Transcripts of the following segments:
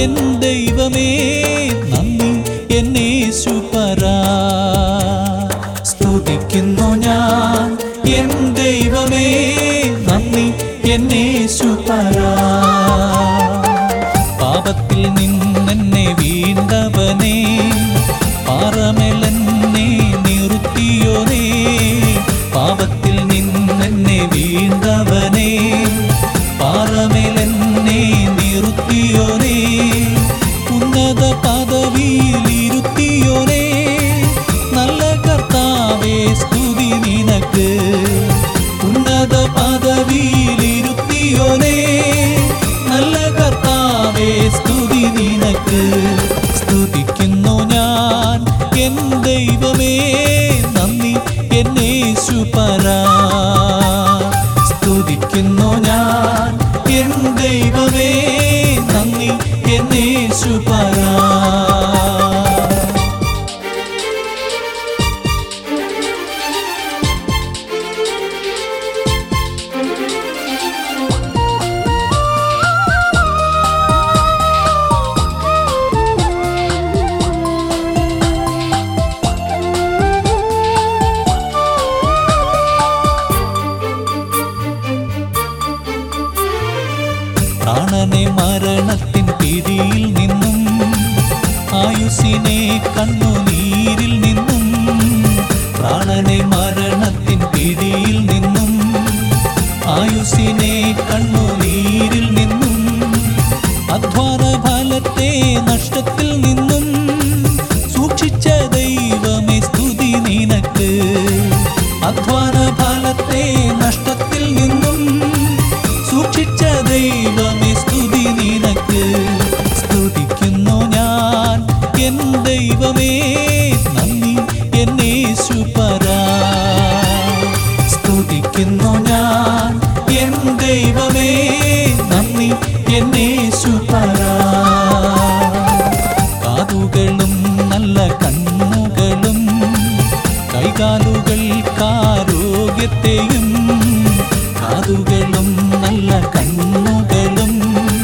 N ദൈവമേ നന്ദി എന്നേശുപരാ സ്തുതിക്കുന്നു ഞാൻ എൻ ദൈവമേ നന്ദി എന്നേശുപരാ പാപത്തിൽ നിന്നെന്നെ വീണ്ടവനേ പാറമേലെന്നെ നിർത്തിയോനേ പാപത്തിൽ നിന്നെന്നെ വീണ്ടവനേ പാറമേലെന്നെ നിർത്തിയോനേ ഉന്നത പദവിയിലിരുത്തിയോനേ നല്ല കർത്താവേ സ്തുതി നിനക്ക് ഉന്നത പദവിയിലിരുത്തിയോനേ നല്ല കർത്താവേ സ്തുതി നിനക്ക് സ്തുതിക്കുന്നു ഞാൻ എൻ ദൈവമേ നന്ദി എന്നേശുപരാ സ്തുതിക്കുന്നു ഞാൻ എൻ ദൈവമേ നന്ദി എന്നേശുപരാ പ്രാണനെ മരണത്തിൻ പിടിയിൽ നിന്നും ആയുസിനെ കണ്ണുനീരിൽ നിന്നും പ്രാണനെ മരണത്തിൻ പിടിയിൽ നിന്നും ആയുസിനെ കണ്ണുനീരിൽ നിന്നും അധ്വാന ഫലത്തെ നഷ്ടത്തിൽ നിന്നും സൂക്ഷിച്ച ദൈവമേ സ്തുതി നിനക്ക് അധ്വാന ഫലത്തെ നഷ്ടത്തിൽ നിന്നും സൂക്ഷിച്ച ദൈവമേ സ്തുതി നിനക്ക് സ്തുതിക്കുന്നു ഞാൻ എൻ ദൈവമേ നന്ദി എന്നേശുപരാ സ്തുതിക്കുന്നു ഞാൻ എൻ ദൈവമേ നന്ദി എന്നേശുപരാ കാതുകളും നല്ല കണ്ണുകളും കൈകാലുകൾക്കാരോഗ്യത്തെയും കാതുകളും നല്ല കണ്ണുകളും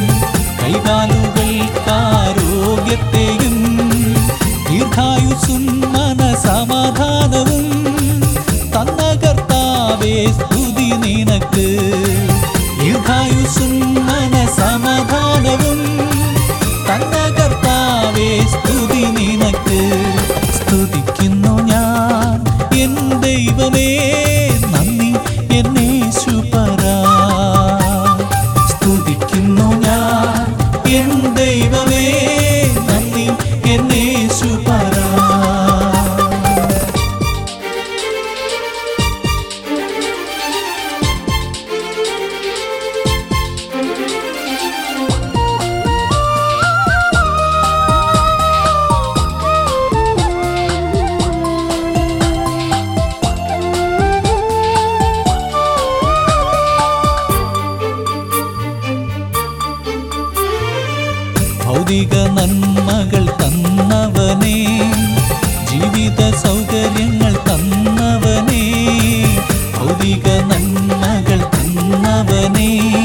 കൈകാലുകൾക്കാരോഗ്യത്തെയും ദീർഘായുസും മനസമാധാനവും തന്ന കർത്താവേ സ്തുതി നിനക്ക് ദീർഘായുസും മനസമാധാനവും തന്ന കർത്താവേ സ്തുതി നിനക്ക് സ്തുതിക്കുന്നു ഞാൻ എൻ ദൈവമേ നന്ദി എന്നേശുപരാ സ്തുതിക്കുന്നു ഞാൻ എൻ ദൈവമേ നന്ദി എന്നേശുപരാ ഭൗതിക നന്മകൾ തന്നവനേ ജീവിത സൗകര്യങ്ങൾ തന്നവനേ ഭൗതിക നന്മകൾ തന്നവനേ